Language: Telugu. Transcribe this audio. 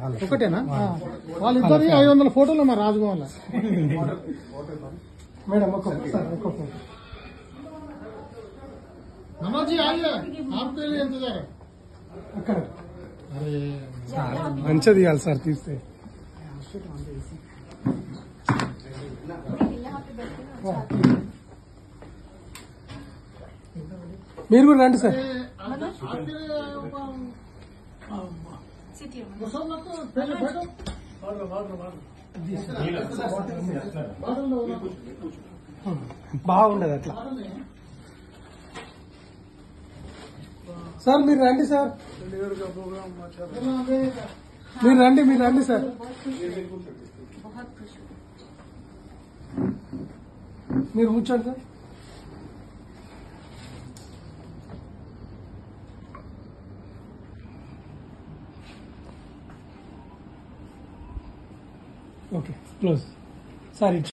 ఒకటేనా వాళ్ళిద్దరి ఐదు వందల ఫోటోలు మా రాజభవన్ మేడం ఒక్క సార్ ఒక్క ఫోటో మనోజ్ जी आइए आपके लिए इंतजार है అక్కడ అరే మంచిగా తీయాలి సార్ తీస్తే మీరు కూడా రండి సార్ బాగుండదు అట్లా సార్ మీరు రండి సార్ మీరు రండి మీరు రండి సార్ మీరు కూర్చోండి సార్ ఓకే క్లోజ్ సార్